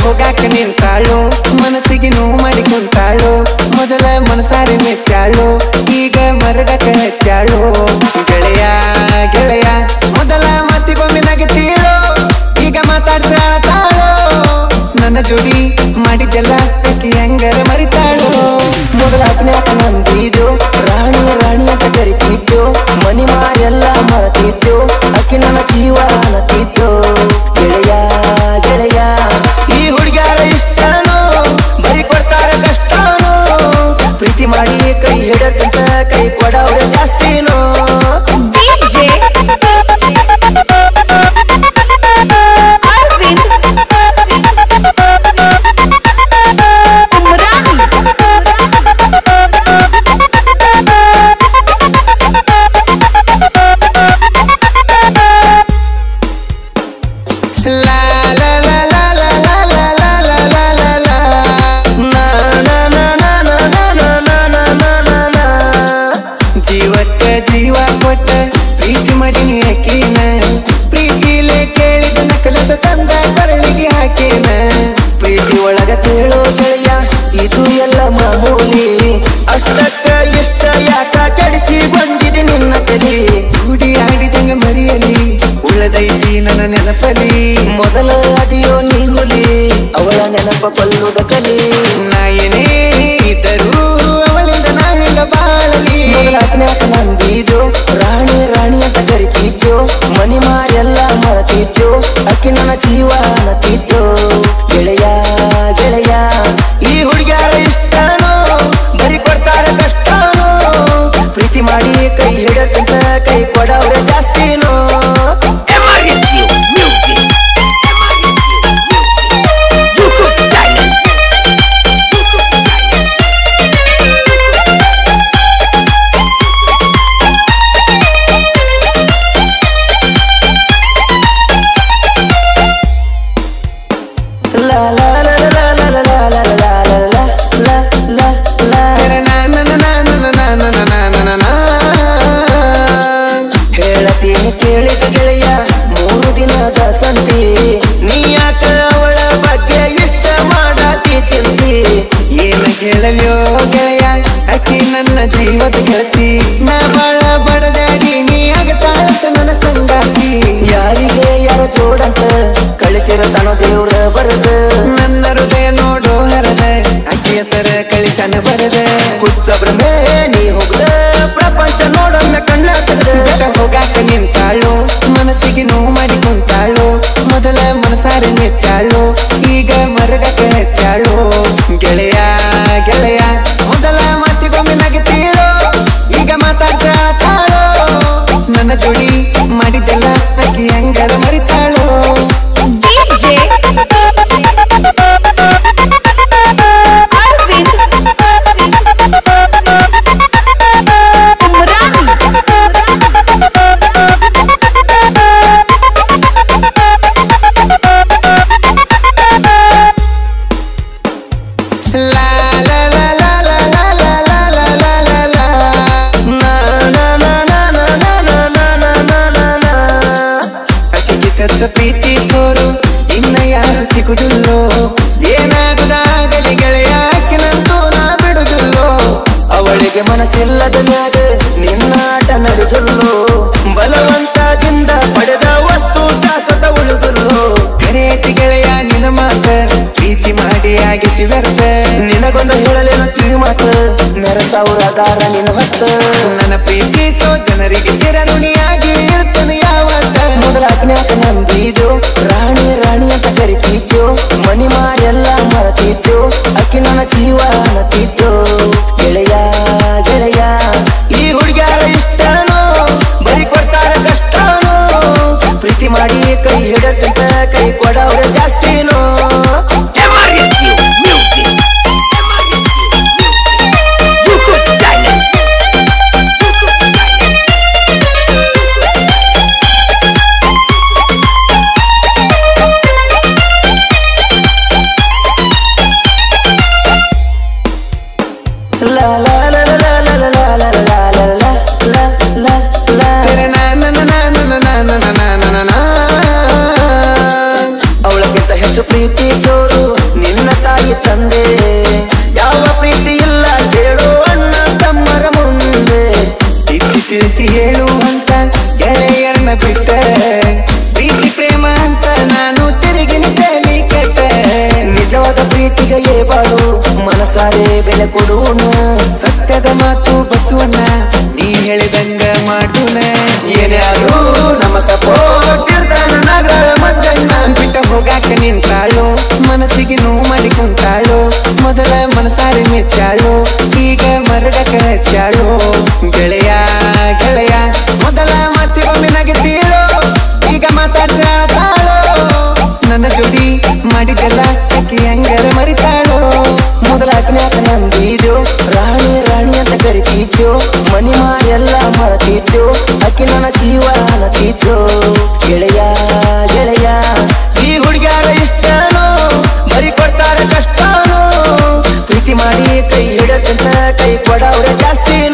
ಹೋಗಾಕ ನಿಂತಾಳು ಮನಸ್ಸಿಗೆ ನೋವು ಮಾಡಿ ಕುಂತಾಳು ಮೊದಲ ಮನಸಾರಿ ಮೆಚ್ಚಾಳು ಈಗ ಮರಗಕ ಹೆಚ್ಚಾಳು ಗೆಳೆಯ ಗೆಳೆಯ ಮೊದಲ ಮಾತಿಗೊಮ್ಮೆ ನಗತೀಳು ಈಗ ಮಾತಾಡ್ತಾಳು ನನ್ನ ಜೋಡಿ ಮಾಡಿದ್ದೆಲ್ಲ ಆಕಿ ಹೆಂಗರ ಮರಿತಾಳು ಮೊದಲ ಅಜ್ಞಾತ ನಂಬಿದ್ದು ರಾಣಿ ರಾಣಿ ಅಂತ ಕರಿತಿದ್ದು ಮನಿ ಮಾರೆಲ್ಲ ಮರತಿದ್ದು ಅಕ್ಕಿ ನನ್ನ ಜೀವ ಅನ್ನತಿದ್ದು ಗೆಳೆಯ ಗೆಳೆಯ ಈ ಹುಡುಗ್ಯಾರ ಇಷ್ಟನೋ ಬರಿ ಕೊಡ್ತಾರ ಕಷ್ಟನೋ ಪ್ರೀತಿ ಮಾಡಿ ಕೈ ಹಿಡಕ್ಕಂತ ಕೈ ಕೊಡವ್ರ ಜಾಸ್ತಿನೋ DJ Arvind ಲಾ ಲಾ ಲಾ ಲಾ ಲಾ ಲಾ ಲಾ ಲಾ ಲಾ ಲಾ ಲಾ ಲಾ. ನಾ ನಾ ನಾ ನಾ ನಾ ನಾ ನಾ ನಾ ನಾ ನಾ ನಾ. ಜೀವಕ್ಕ ಜೀವ ಕೊಟ್ಟ ಪ್ರೀತಿ ಮಾಡಿನಿ ಹಾಕೇನ ಪ್ರೀತಿಲೆ ಕೇಳಿದ ನಕಲಸ ತಂದ ಕರಳಿಗೆ ಹಾಕೇನ ಪ್ರೀತಿ ಒಳಗ ಕೇಳೋ ಗೆಳೆಯ ಇದು ಎಲ್ಲ ಮಾಮೂಲಿ ಅಷ್ಟಕ್ಕ ಇಷ್ಟ ಯಾಕ ಕೆಡಿಸಿ ಬಂದಿದೆ ನಿನ್ನ ತಲೆ ಕೂಡಿ ಆಡಿದಂಗ ಮರಿಯಲಿ ಉಳದೈತಿ ನನ್ನ ನೆನಪಲಿ ಮೊದಲ ಅದಿಯೋ ನೀ ಹುಲಿ ಅವಳ ನೆನಪ ಕೊಲ್ಲುದ ಕಲಿ ನಾ ಏನೇ ಇದ್ದರೂ ಅವಳಿಂದ ನಾ ಹೆಂಗ ಬಾಳಲಿ ಮೊದಲ ಅಜ್ಞಾತ ನಂಬಿದ್ದು ರಾಣಿ ರಾಣಿ ಅಂತ ಕರಿತಿದ್ದು ಮನಿ ಮಾರೆಲ್ಲ ಮರತಿದ್ದು ಅಕ್ಕಿ ನನ್ನ ಜೀವ ಅನ್ನತಿದ್ದು ಗೆಳೆಯ ಗೆಳೆಯ ಈ ಹುಡುಗ್ಯಾರ ಇಷ್ಟನೋ ಬರಿ ಕೊಡ್ತಾರ ಕಷ್ಟನೋ ಪ್ರೀತಿ ಮಾಡಿ ಕೈ ಹಿಡಕ್ಕಂತ ಕೈ ಕೊಡವ್ರ ಜಾಸ್ತಿನೋ ಲಾ ಲಾ ಲಾ ಲಾ ಲಾ ಲಾ ಲಾ ಲಾ ಲಾ ಲಾ ಲಾ ಲಾ ಲಾ ಲಾ ಹೇಳತೀನಿ ಕೇಳಿದ ಗೆಳೆಯ ಮೂರು ದಿನದ ಸಂತಿ ನೀ ಯಾಕ ಅವಳ ಬಗ್ಗೆ ಇಷ್ಟ ಮಾಡತಿ ಚಿಂತಿ ಏನು ಹೇಳಲ್ಯೋ ಗೆಳೆಯ ಅಕ್ಕಿ ನನ್ನ ಜೀವದ ಗೆಳತಿ ನಾ ಬಾಳ ಬಡದಾಡಿ ನೀ ಆಗತಾಳಂತ ನನ್ನ ಸಂಗಾತಿ ಯಾರಿಗೆ ಯಾರ ಜೋಡಂತ ಕಳಿಸಿರತಾನೋ ದೇವ್ರ ಬರದ ನನ್ನ ಹೃದಯ ನೋಡೋ ಹರದ ಅಕ್ಕಿ ಹೆಸರ ಕಳಿಸನ ಬರದ ಹುಚ್ಚ ಭ್ರಮೆ ನೀ ಹೋಗದ ಪ್ರಪಂಚ ನೋಡೊಮ್ಮೆ ಕಣ್ಣ ತೆಗ್ದ ಬೆಟ್ಟ ಹೋಗಾಕ ನಿಂತಾಳು ಮನಸ್ಸಿಗೆ ನೋವು ಮಾಡಿ ಕುಂತಾಳು ಮೊದಲ ಮನಸಾರೆ ಮೆಚ್ಚಾಳು ಈಗ ಮರಗಕ ಹೆಚ್ಚಾಳು ಗೆಳೆಯ ಗೆಳೆಯ ಮೊದಲ ಮಾತಿಗೊಮ್ಮೆ ನಗತೀಳು ಈಗ ಮಾತಾಡ್ತಾಳು ನನ್ನ ಜೋಡಿ ಮಾಡಿದ್ದೆಲ್ಲ ಅಕ್ಕಿ ಹೆಂಗರ ಮರಿತಾಳು DJ Arvind ಲಾ ಲಾ ಲಾ ಲಾ ಲಾ ಲಾ ಲಾ ಲಾ ಲಾ ಲಾ ಲಾ ಲಾ. ನಾ ನಾ ನಾ ನಾ ನಾ ನಾ ನಾ ನಾ ನಾ ನಾ ನಾ ನಾ. ಅಕ್ಕಿಗೆ ತಚ್ಚ ಪ್ರೀತಿ ಸೋರು ಇನ್ನ ಯಾರು ಸಿಗುದಿಲ್ಲೋ ಏನಾಗುದಾಗಲಿ ಗೆಳೆಯ ಅಕ್ಕಿನಂತೂ ನಾ ಬಿಡುದಿಲ್ಲೋ ಅವಳಿಗೆ ಮನಸ್ಸಿಲ್ಲದ ಮ್ಯಾಗ ನಿನ್ನ ಆಟ ನಡೆದುಲ್ಲೋ ಬಲವಂತದಿಂದ ಪಡೆದ ವಸ್ತು ಶಾಶ್ವತ ಉಳಿದುಲ್ಲೋ ಕರೆಯತಿ ಗೆಳೆಯ ನಿನ್ನ ಮಾತ ಪ್ರೀತಿ ಮಾಡಿ ಆಗಿತಿ ವ್ಯರ್ಥ ನಿನಗೊಂದು ಹೇಳಲಿಲ್ಲ ಕಿವಿ ಮಾತು ಮೆರಸಾವುರದಾರ ನಿನ್ನ ಹೊತ್ತ ನನ್ನ ಪ್ರೀತಿಸೋ ಜನರಿಗೆ ಚಿರಋಣಿಯಾಗಿ ಇರ್ತನು ಯಾವತ್ತ ಮೊದಲ ಅಜ್ಞಾತ ನಂಬಿದ್ದು ರಾಣಿ ರಾಣಿ ಅಂತ ಕರಿತಿದ್ದು ಮನಿ ಮಾರೆಲ್ಲ ಮರತಿದ್ದು ಅಕ್ಕಿ ನನ್ನ ಜೀವ ಅನ್ನತಿದ್ದು ಗೆಳೆಯ ಗೆಳೆಯ ಈ ಹುಡುಗ್ಯಾರ ಇಷ್ಟನೋ ಬರಿ ಕೊಡ್ತಾರ ಕಷ್ಟನೋ ಪ್ರೀತಿ ಮಾಡಿ ಕೈ ಹಿಡಕ್ಕಂತ ಕೈ ಕೊಡವ್ರ ಜಾಸ್ತಿನೋ ಪ್ರೀತಿಸೋರು ನಿನ್ನ ತಾಯಿ ತಂದೆ ಯಾವ ಪ್ರೀತಿ ಇಲ್ಲ ಕೇಳು ಅಣ್ಣ ತಮ್ಮರ ಮುಂದೆ ತಿದ್ದಿ ತಿಳಿಸಿ ಹೇಳುವಂತ ಗೆಳೆಯರನ್ನ ಬಿಟ್ಟ ಪ್ರೀತಿ ಪ್ರೇಮ ಅಂತ ನಾನು ತಿರುಗಿ ನಿಂತಲಿ ಕೆಟ್ಟ ನಿಜವಾದ ಪ್ರೀತಿಗೆ ಬಾಳು ಮನಸಾರೆ ಬೆಲೆ ಕೊಡೋಣ ಸತ್ಯದ ಮಾತು ಬಸವಣ್ಣ ನೀ ಹೇಳಿದಂಗ ಮಾಡೋಣ ಏನೇ ಆದ್ರೂ ನಮ್ಮ ಸಪೋರ್ಟ್ ಇರ್ತಾನ ನಾಗರಾಳ ಮಂಜಣ್ಣ ಬಿಟ್ಟ ಹೋಗಾಕ ನಿಂತಾಳು ಮನಸ್ಸಿಗೆ ನೋವು ಮಾಡಿ ಕುಂತಾಳು ಮೊದಲ ಮನಸಾರಿ ಮೆಚ್ಚಾಳು ಈಗ ಮರಗಕ ಹಚ್ಚಾಳು ಗೆಳೆಯ ಗೆಳೆಯ ಮೊದಲ ಮಾತಿಗೊಮ್ಮೆ ನಗೆತೀಳು ಈಗ ಮಾತಾಡ್ತಾಳು ನನ್ನ ಜೋಡಿ ಮಾಡಿದ್ದೆಲ್ಲ ಅಕ್ಕಿ ಹಂಗರ ಮರಿತಾಳು ಮೊದಲ ಅಗ್ನ್ಯಾಕ ನಂಬಿದ್ಯೋ ರಾಣಿ ರಾಣಿ ಅಂತ ಕರಿತಿದ್ಯೋ ಮನಿ ಮಾರೆಲ್ಲ ಮರತಿದ್ಯೋ ಅಕ್ಕಿ ನನ್ನ ಜೀವ ಅನ್ನತಿದ್ಯೋ ಗೆಳೆಯ ಗೆಳೆಯ ಈ ಹುಡುಗ್ಯಾರ ಇಷ್ಟನೋ ಬರಿ ಕೊಡ್ತಾರ ಕಷ್ಟನೋ ಪ್ರೀತಿ ಮಾಡಿ ಕೈ ಹಿಡಕ್ಕಂತ ಕೈ ಕೊಡವ್ರೆ ಜಾಸ್ತಿ